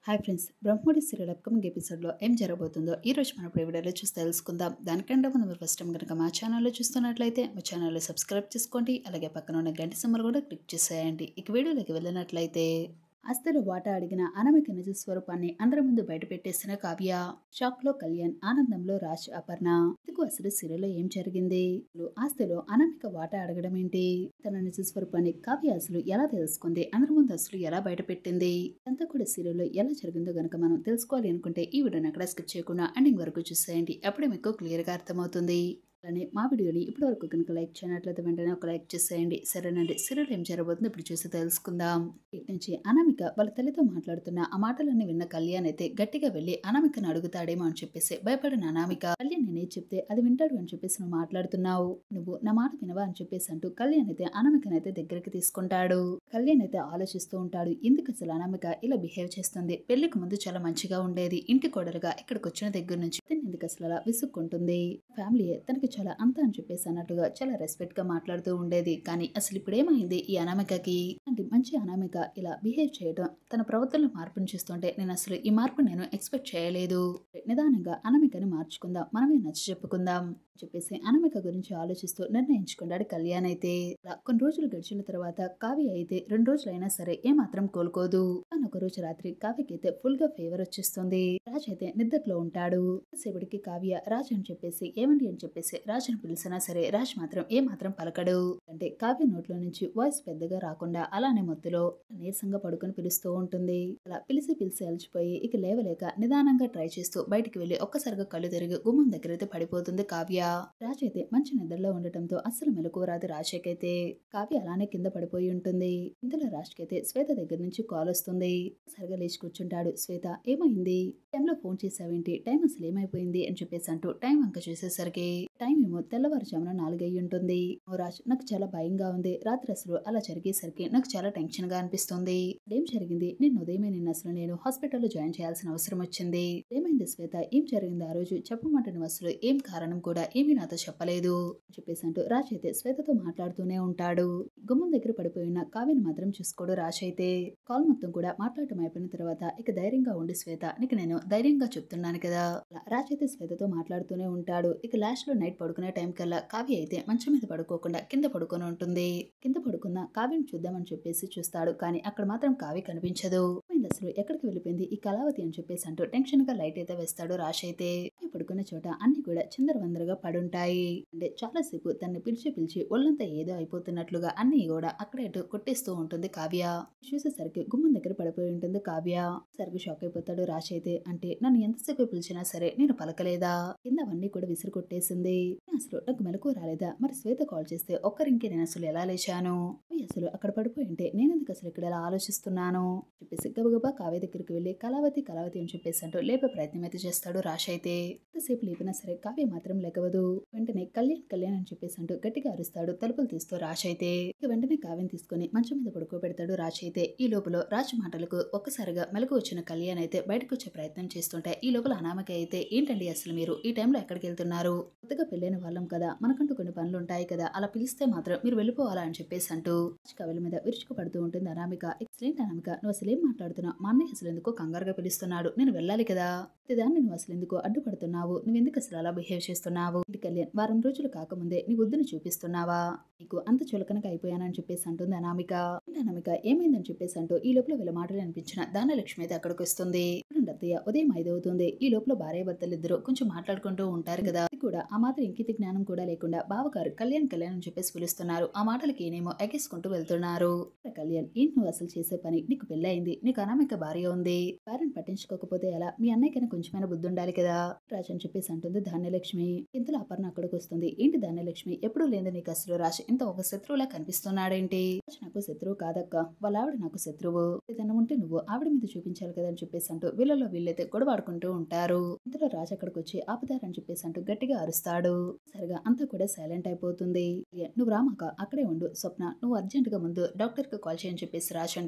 hi friends బ్రహ్మోడి serial upcoming ఎపిసోడ్లో ఏం జరగబోతుందో ఈ రోజు మనం ఇప్పుడు ఈ వీడియోలో చూసి తెలుసుకుందాం దానికంటే ముందు మీరు ఫస్ట్ టైం కనుక మా ఛానల్లో చూస్తున్నట్లయితే మా ఛానల్లో సబ్స్క్రైబ్ చేసుకోండి అలాగే పక్కన ఉన్న గంట సింబల్ కూడా క్లిక్ చేసేయండి ఇక వీడియోలోకి వెళ్ళినట్లయితే ఆస్తిలో వాటా అడిగిన అనామిక నిజ స్వరూపాన్ని అందరి ముందు బయట పెట్టేసిన కావ్య షాక్ లో కళ్యాణ్ ఆనందంలో రాజ్ అపర్ణ ఇందుకు అసలు సీరియల్లో ఏం జరిగింది అసలు ఆస్తిలో అనామిక వాటా అడగడం ఏంటి తన నిజ స్వరూపాన్ని కావ్య అసలు ఎలా తెలుసుకుంది అందరి ముందు అసలు ఎలా బయట పెట్టింది అంతా కూడా సీరియల్లో ఎలా జరిగిందో గనక మనం తెలుసుకోవాలి అనుకుంటే ఈ వీడియోని అక్కడ స్కిప్ చేయకుండా ఎండింగ్ వరకు చూసేయండి అప్పుడే మీకు క్లియర్ గా అర్థమవుతుంది అలానే మా వీడియోని ఇప్పటి వరకు కనుక లైక్ చేయనట్లయితే వెంటనే ఒక లైక్ చేసేయండి సరేనండి సీరియల్ ఏం జరగబోతుందో ఇప్పుడు చూసి తెలుసుకుందాం ఇటు నుంచి అనామిక వాళ్ళ తల్లితో మాట్లాడుతున్న ఆ మాటలన్నీ విన్న కళ్యాణ్ అయితే గట్టిగా వెళ్లి అనామికను అడుగుతాడేమో అని చెప్పేసి భయపడిన అనామిక కళ్యాణ్ నేనే చెప్తే అది వింటాడు అని చెప్పేసి నువ్వు మాట్లాడుతున్నావు నువ్వు నా మాట వినవా అని చెప్పేసి అంటూ కళ్యాణ్ అయితే అనామికనైతే దగ్గరికి తీసుకుంటాడు కళ్యాణ్ అయితే ఆలోచిస్తూ ఉంటాడు ఎందుకు అసలు అనామిక ఇలా బిహేవ్ చేస్తుంది పెళ్లికి ముందు చాలా మంచిగా ఉండేది ఇంటి కోడలుగా ఇక్కడికి వచ్చిన దగ్గర నుంచి తిని ఎందుకు అసలు అలా విసుక్కుంటుంది ఫ్యామిలీ తనకి చాలా అంత అని చెప్పేసి అన్నట్టుగా చాలా రెస్పెక్ట్ గా మాట్లాడుతూ ఉండేది కానీ అసలు ఇప్పుడు ఏమైంది ఈ అనామికకి అంటే మంచి అనామిక ఇలా బిహేవ్ చేయడం తన ప్రవర్తనలో మార్పును చూస్తుంటే నేను అసలు ఈ మార్పు నేను ఎక్స్పెక్ట్ చేయలేదు నిదానంగా అనామికని మార్చుకుందాం మనమే నచ్చ చెప్పుకుందాం అని చెప్పేసి అనామిక గురించి ఆలోచిస్తూ నిర్ణయించుకున్నాడు కళ్యాణ్ అయితే అలా కొన్ని రోజులు గడిచిన తర్వాత కావ్య అయితే రెండు రోజులైనా సరే ఏమాత్రం కోలుకోదు కానీ ఒక రోజు రాత్రి కావ్యకి అయితే ఫుల్ గా ఫీవర్ వచ్చేస్తుంది రాజ్ అయితే నిద్రలో ఉంటాడు సేపటికి కావ్య రాజ్ అని చెప్పేసి ఏమండి అని చెప్పేసి రాజ్ అని పిలిచినా సరే రాజ్ మాత్రం ఏ మాత్రం పలకడు అంటే కావ్య నోట్లో నుంచి వాయిస్ పెద్దగా రాకుండా అలానే మొత్తులో నీరసంగా పడుకొని పిలుస్తూ ఉంటుంది అలా పిలిచి పిలిచి అలసిపోయి ఇక లేవలేక నిదానంగా ట్రై చేస్తూ బయటికి వెళ్లి ఒక్కసారిగా కళ్ళు తిరిగి గుమ్మం దగ్గర అయితే పడిపోతుంది కావ్య రాజ్ అయితే మంచి నిద్రలో ఉండటంతో అస్సలు మెలకు రాదు రాజకైతే కావ్య అలానే కింద పడిపోయి ఉంటుంది ఇంతలో రాజ్కైతే శ్వేత దగ్గర నుంచి కాల్ వస్తుంది సరిగా లేచి కూర్చుంటాడు శ్వేత ఏమైంది టైంలో ఫోన్ చేసావేంటి టైం అసలు ఏమైపోయింది అని చెప్పేసి అంటూ టైం అంక చూసేసరికి టైం ఏమో తెల్లవారుజామున నాలుగయ్యి ఉంటుంది ఓ రాజ్ నాకు చాలా భయంగా ఉంది రాత్రి అసలు అలా జరిగేసరికి నాకు చాలా టెన్షన్ గా అనిపిస్తుంది ఏం జరిగింది నిన్న ఉదయమే నిన్న అసలు నేను హాస్పిటల్లో జాయిన్ చేయాల్సిన అవసరం వచ్చింది ఏమైంది శ్వేత ఏం జరిగింది ఆ రోజు చెప్పమంటే నువ్వు అసలు ఏం కారణం కూడా ఏమీ నాతో చెప్పలేదు అని చెప్పేసి అంటూ రాజ్ అయితే శ్వేతతో మాట్లాడుతూనే ఉంటాడు గుమ్మం దగ్గర పడిపోయిన కావ్యని మాత్రం చూసుకోడు రాజ్ అయితే కాల్ మొత్తం కూడా మాట్లాడటం అయిపోయిన తర్వాత ఇక ధైర్యంగా ఉండి శ్వేత నీకు నేను ధైర్యంగా చెప్తున్నాను కదా అలా రాజ్ అయితే శ్వేతతో మాట్లాడుతూనే ఉంటాడు ఇక లాస్ట్ లో నైట్ పడుకునే టైం కల్లా కావ్య అయితే మంచం మీద పడుకోకుండా కింద పడుకొని ఉంటుంది కింద పడుకున్న కావ్యని చూద్దామని చెప్పేసి చూస్తాడు కానీ అక్కడ మాత్రం కావ్య కనిపించదు ఏమైంది అసలు ఎక్కడికి వెళ్ళిపోయింది ఈ కళావతి అని చెప్పేసి అంటూ టెన్షన్ గా లైట్ అయితే వేస్తాడు రాజ్ అయితే కావ్య పడుకున్న చోట అన్ని కూడా చిందరవందరగా పడుంటాయి అంటే చాలాసేపు తన్ని పిలిచి పిలిచి ఒళ్ళంతా ఏదో అయిపోతున్నట్లుగా అన్ని కూడా అక్కడ ఇటు కొట్టేస్తూ ఉంటుంది కావ్య చూసేసరికి గుమ్మం దగ్గర పడిపోయి ఉంటుంది కావ్య సరిగ్గా షాక్ అయిపోతాడు రాజ్ అయితే అంటే నన్ను ఎంతసేపు పిలిచినా సరే నేను పలకలేదా కింద అవన్నీ కూడా విసిరి కొట్టేసింది అసలు నాకు మెలకు రాలేదా మరి శ్వేత కాల్ చేస్తే ఒక్కరింకే నేను అసలు ఎలా లేచాను అవి అసలు అక్కడ పడిపోయి ఉంటే నేను ఎందుకు అసలు ఇక్కడ ఎలా ఆలోచిస్తున్నాను చెప్పేసి గబగబా కావ్య దగ్గరికి వెళ్ళి కళావతి కళావతి అని చెప్పేసి అంటూ లేపే ప్రయత్నం అయితే చేస్తాడు రాష్ అయితే ఎంతసేపు లేపినా సరే కావ్య మాత్రం లేకవదు వెంటనే కళ్యాణ్ కళ్యాణ్ అని చెప్పేసి అంటూ గట్టిగా అరుస్తాడు తలుపులు తీస్తూ రాష్ అయితే ఇక వెంటనే కావ్యం తీసుకుని మంచం మీద పడుకోబెడతాడు రాజ్ అయితే ఈ లోపల రాజు మాటలకు ఒక్కసారిగా మెలకు వచ్చిన కళ్యాణ్ అయితే బయటకు వచ్చే ప్రయత్నం చేస్తుంటే ఈ లోపల అనామక అయితే ఏంటండి అసలు మీరు ఈ టైంలో ఎక్కడికి వెళ్తున్నారు కొత్తగా పెళ్ళైన వాళ్ళం కదా మనకంటూ కొన్ని పనులు ఉంటాయి కదా అలా పిలిస్తే మాత్రం మీరు వెళ్ళిపోవాలా అని చెప్పేసి అంటూ రాజ్ కవల మీద విరుచుకు పడుతూ ఉంటుంది అనామిక ఎక్సలెంట్ అనామిక నువ్వు అసలు ఏం మాట్లాడుతున్నావు మా అన్నయ్య అసలు ఎందుకో కంగారుగా పిలుస్తున్నాడు నేను వెళ్ళాలి కదా దాన్ని నువ్వు అసలు ఎందుకు అడ్డుపడుతున్నావు నువ్వు ఎందుకు అసలు అలా బిహేవ్ చేస్తున్నావు ఇంటి కళ్యాణ్ వారం రోజులు కాకముందే నీ బుద్ధిని చూపిస్తున్నావా నీకు అంత చులకనగా అయిపోయానని చెప్పేసి అంటుంది అనామిక ఏంటి అనామిక ఏమైందని చెప్పేసి అంటూ ఈ లోపల వీళ్ళ మాటలు అనిపించిన దానలక్ష్మి అయితే అక్కడికి వస్తుంది చూడండి అత్తయ్య ఉదయం ఐదు అవుతుంది ఈ లోపల భార్య భర్తలు ఇద్దరు కొంచెం మాట్లాడుకుంటూ ఉంటారు కదా అది కూడా ఆ మాత్రం ఇంకిత జ్ఞానం కూడా లేకుండా బావగారు కళ్యాణ్ కళ్యాణ్ అని చెప్పేసి పిలుస్తున్నారు ఆ మాటలకి ఏనేమో ఎగేసుకుంటూ వెళ్తున్నారు కళ్యాణ్ ఏంటి నువ్వు అసలు చేసే పని నీకు పెళ్ళయింది నీకు అనామిక భార్య ఉంది భార్యను పట్టించుకోకపోతే ఎలా మీ అన్నయ్యకైనా కొంచెమైనా బుద్ధి ఉండాలి కదా రాజు అని చెప్పేసి అంటుంది ధాన్యలక్ష్మి ఇంతలో అపర్ణ అక్కడికి వస్తుంది ఏంటి ధాన్యలక్ష్మి ఎప్పుడు లేదు నీకు అసలు రాజు ఇంత ఒక శత్రువులా కనిపిస్తున్నాడేంటి రాజు నాకు శత్రువు కాదక్క వాళ్ళ ఆవిడ నాకు శత్రువు ఏదైనా ఉంటే నువ్వు ఆవిడ మీద చూపించాలి కదా అని చెప్పేసి అంటూ వీళ్ళలో వీళ్ళైతే గొడవాడుకుంటూ ఉంటారు ఇంతలో రాజు అక్కడికి వచ్చి ఆపుతారని చెప్పేసి అంటూ గట్టిగా అరుస్తాడు సరిగా అంతా కూడా సైలెంట్ అయిపోతుంది ఏ, నువ్వు రామాక అక్కడే ఉండు స్వప్న నువ్వు అర్జెంట్ గా ముందు డాక్టర్ కి కాల్ చేయని చెప్పేసి రాజు అంటే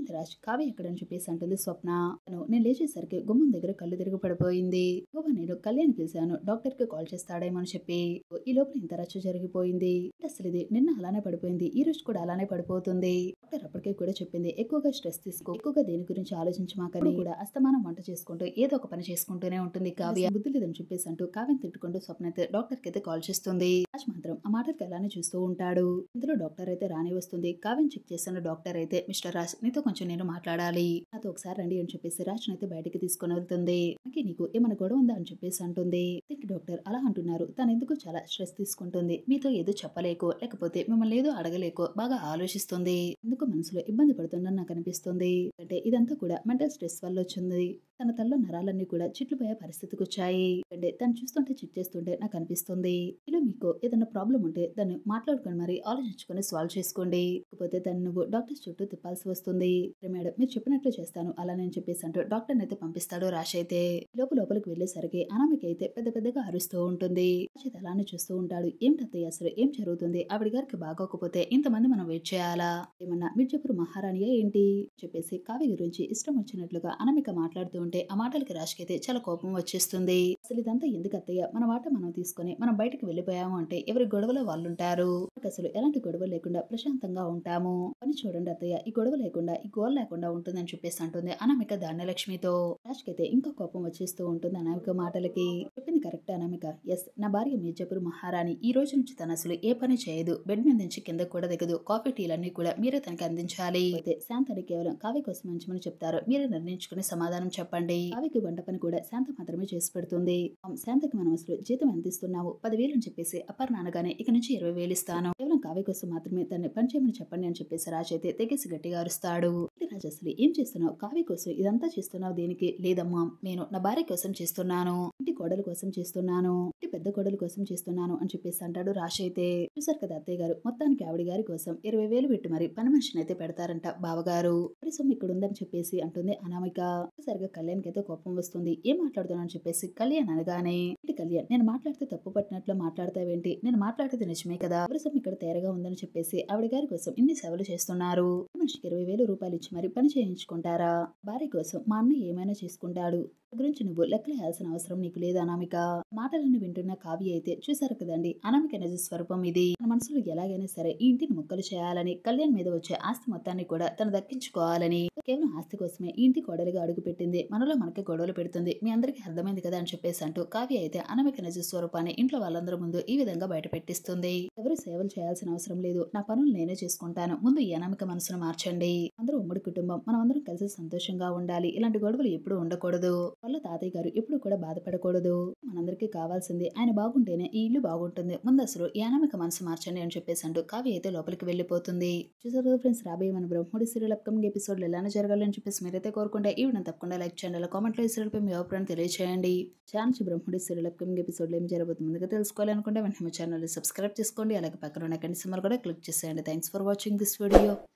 వచ్చింది రాజ్ కావ్య ఎక్కడని చెప్పేసి అంటుంది స్వప్న తను నేను లేచేసరికి గుమ్మం దగ్గర కళ్ళు తిరిగి పడిపోయింది గుమ్మ నేను కళ్యాణ్ పిలిచాను డాక్టర్ కి కాల్ చేస్తాడేమో అని చెప్పి ఈ లోపల ఇంత రచ్చ జరిగిపోయింది అసలు ఇది నిన్న అలానే పడిపోయింది ఈ రోజు కూడా అలానే పడిపోతుంది డాక్టర్ అప్పటికే కూడా చెప్పింది ఎక్కువగా స్ట్రెస్ తీసుకో ఎక్కువగా దేని గురించి ఆలోచించమాకని కూడా అస్తమానం వంట చేసుకుంటూ ఏదో ఒక పని చేసుకుంటూనే ఉంటుంది కావ్య బుద్ధి లేదని చెప్పేసి అంటూ కావ్యం తిట్టుకుంటూ స్వప్న అయితే డాక్టర్ కి అయితే కాల్ చేస్తుంది రాజ్ మాత్రం ఆ మాటకి అలానే చూస్తూ ఉంటాడు ఇందులో డాక్టర్ అయితే రాని వస్తుంది కావ్యం చెక్ చేసిన డాక్టర్ అయితే మిస్టర్ రాజ్ నీతో కొంచెం నేను మాట్లాడాలి నాతో ఒకసారి రండి అని చెప్పేసి రాజ్ అయితే బయటికి తీసుకొని వెళ్తుంది మనకి నీకు ఏమైనా గొడవ ఉందా అని చెప్పేసి అంటుంది దీనికి డాక్టర్ అలా అంటున్నారు తను ఎందుకు చాలా స్ట్రెస్ తీసుకుంటుంది మీతో ఏదో చెప్పలేకో లేకపోతే మిమ్మల్ని ఏదో అడగలేకో బాగా ఆలోచిస్తుంది ఎందుకు మనసులో ఇబ్బంది పడుతుందని నాకు అనిపిస్తుంది అంటే ఇదంతా కూడా మెంటల్ స్ట్రెస్ వల్ల వచ్చింది తన తల్లో నరాలన్నీ కూడా చిట్లుపోయే పరిస్థితికి వచ్చాయి అంటే తను చూస్తుంటే చెక్ చేస్తుంటే నాకు అనిపిస్తుంది ఇలా మీకు ఏదైనా ప్రాబ్లం ఉంటే దాన్ని మాట్లాడుకొని మరి ఆలోచించుకొని సాల్వ్ చేసుకోండి లేకపోతే దాన్ని నువ్వు డాక్టర్ చుట్టూ తిప్పాల్సి వస్తుంది "సరే మేడం మీరు చెప్పినట్లు చేస్తాను అలా నేను చెప్పేసి అంటూ డాక్టర్ అయితే పంపిస్తాడు రాష్ అయితే లోపు లోపలికి వెళ్ళేసరికి అనామిక అయితే పెద్ద పెద్దగా అరుస్తూ ఉంటుంది రాష్ అయితే అలానే చూస్తూ ఉంటాడు ఏంటత్తయ్య అసలు ఏం జరుగుతుంది ఆవిడ గారికి బాగోకపోతే ఇంతమంది మనం వెయిట్ చేయాలా ఏమన్నా మీరు చెప్పరు మహారాణియా ఏంటి చెప్పేసి కావ్య గురించి ఇష్టం వచ్చినట్లుగా అనామిక మాట్లాడుతూ ఉంటే ఆ మాటలకి రాష్కి అయితే చాలా కోపం వచ్చేస్తుంది అసలు ఇదంతా ఎందుకు అత్తయ్య మన మాట మనం తీసుకొని మనం బయటకు వెళ్ళిపోయాము అంటే ఎవరి గొడవలో వాళ్ళు ఉంటారు మనకు అసలు ఎలాంటి గొడవ లేకుండా ప్రశాంతంగా ఉంటాము పని చూడండి అత్తయ్య ఈ గొడవ లేకుండా ఈ గోల్ లేకుండా ఉంటుందని చెప్పేసి అంటుంది అనామిక ధాన్యలక్ష్మితో రాజ్కి అయితే ఇంకా కోపం వచ్చేస్తూ ఉంటుంది అనామిక మాటలకి చెప్పింది కరెక్ట్ అనామిక ఎస్ నా భార్య మీర్జాపూర్ మహారాణి ఈ రోజు నుంచి తను అసలు ఏ పని చేయదు బెడ్ మీద నుంచి కింద కూడా దిగదు కాఫీ టీలన్నీ కూడా మీరే తనకి అందించాలి అయితే శాంతని కేవలం కావ్య కోసం ఉంచమని చెప్తారు మీరే నిర్ణయించుకుని సమాధానం చెప్పండి కావ్యకి వంట పని కూడా శాంత మాత్రమే చేసి పెడుతుంది "అమ్, శాంతకి మనం అసలు జీతం ఎంత ఇస్తున్నావు పదివేలు అని చెప్పేసి అప్పర్ నాన్నగానే ఇక నుంచి ఇరవై వేలు ఇస్తాను కేవలం కావ్య కోసం మాత్రమే దాన్ని పని చేయమని చెప్పండి అని చెప్పేసి రాజు అయితే తెగేసి గట్టిగా అరుస్తాడు "ఏంటి రాజు అసలు ఏం చేస్తున్నావు కావ్య కోసం ఇదంతా చేస్తున్నావు దేనికి లేదమ్మా నేను నా భార్య కోసం చేస్తున్నాను ఇంటి కోడల కోసం చేస్తున్నాను ఇంటి పెద్ద కోడల కోసం చేస్తున్నాను అని చెప్పేసి అంటాడు రాశి అయితే చూసారు కదా అత్తయ్య గారు మొత్తానికి ఆవిడ గారి కోసం ఇరవై వేలు పెట్టి మరి పని మనిషిని అయితే పెడతారంట బావగారు మరి సొమ్ము ఇక్కడ ఉందని చెప్పేసి అంటుంది అనామిక సరిగా కళ్యాణ్కి అయితే కోపం వస్తుంది ఏం మాట్లాడుతున్నాను చెప్పేసి కళ్యాణ్ అనగానే "ఏంటి కళ్యాణ్ నేను మాట్లాడితే తప్పు పట్టినట్లు మాట్లాడతావేంటి నేను మాట్లాడేది నిజమే కదా ఎవరి సొమ్ము ఇక్కడ తేరగా ఉందని చెప్పేసి ఆవిడ గారి కోసం ఇన్ని సేవలు చేస్తున్నారు మనిషికి ఇరవై వేలు రూపాయలు ఇచ్చి మరి పని చేయించుకుంటారా భార్య కోసం మా అన్న ఏమైనా చేసుకుంటాడు దాని గురించి నువ్వు లెక్కలేయాల్సిన అవసరం నీకు లేదు అనామిక మాటలన్నీ వింటున్న కావ్య అయితే చూసారు కదండి అనామిక నిజ స్వరూపం ఇది తన మనసులో ఎలాగైనా సరే ఈ ఇంటిని ముక్కలు చేయాలని కళ్యాణ్ మీద వచ్చే ఆస్తి మొత్తాన్ని కూడా తను దక్కించుకోవాలని కేవలం ఆస్తి కోసమే ఈ ఇంటి కోడలిగా అడుగు పెట్టింది మనలో మనకి గొడవలు పెడుతుంది మీ అందరికీ అర్థమైంది కదా అని చెప్పేసి అంటూ కావ్య అయితే అనామిక నిజ స్వరూపాన్ని ఇంట్లో వాళ్ళందరి ముందు ఈ విధంగా బయట పెట్టిస్తుంది ఎవరు సేవలు చేయాల్సిన అవసరం లేదు నా పనులు నేనే చేసుకుంటాను ముందు ఈ అనామిక మనసును మార్చండి అందరూ ఉమ్మడి కుటుంబం మనం అందరం కలిసి సంతోషంగా ఉండాలి ఇలాంటి గొడవలు ఎప్పుడూ ఉండకూడదు వాళ్ళ తాతయ్య గారు ఎప్పుడు కూడా బాధపడకూడదు మనందరికీ కావాల్సింది ఆయన బాగుంటేనే ఈ ఇల్లు బాగుంటుంది ముందు అసలు ఈ అనామిక మనసు మార్చండి అని చెప్పేసి అంటూ కావ్య అయితే లోపలికి వెళ్ళిపోతుంది చూసారు కదా ఫ్రెండ్స్ రాబోయే మన బ్రహ్మడి సీరియల్ అప్కమింగ్ ఎపిసోడ్లు ఎలానే జరగాలని చెప్పేసి మీరైతే కోరుకుంటే ఈ వీడియో తప్పకుండా లైక్ చేయండి అలా కామెంట్లో ఈ సీరియల్పై మీ అభిప్రాయం తెలియచేయండి ఛానల్ బ్రహ్మడి సీరియల్ అప్కమింగ్ ఎపిసోడ్లో ఏం జరగబోతుంది ముందుగా తెలుసుకోవాలనుకుంటే వెంటనే మా ఛానల్ని సబ్స్క్రైబ్ చేసుకోండి అలాగే పక్కన ఉన్న కండి సిమ్మర్ కూడా క్లిక్ చేసేయండి thanks for watching this video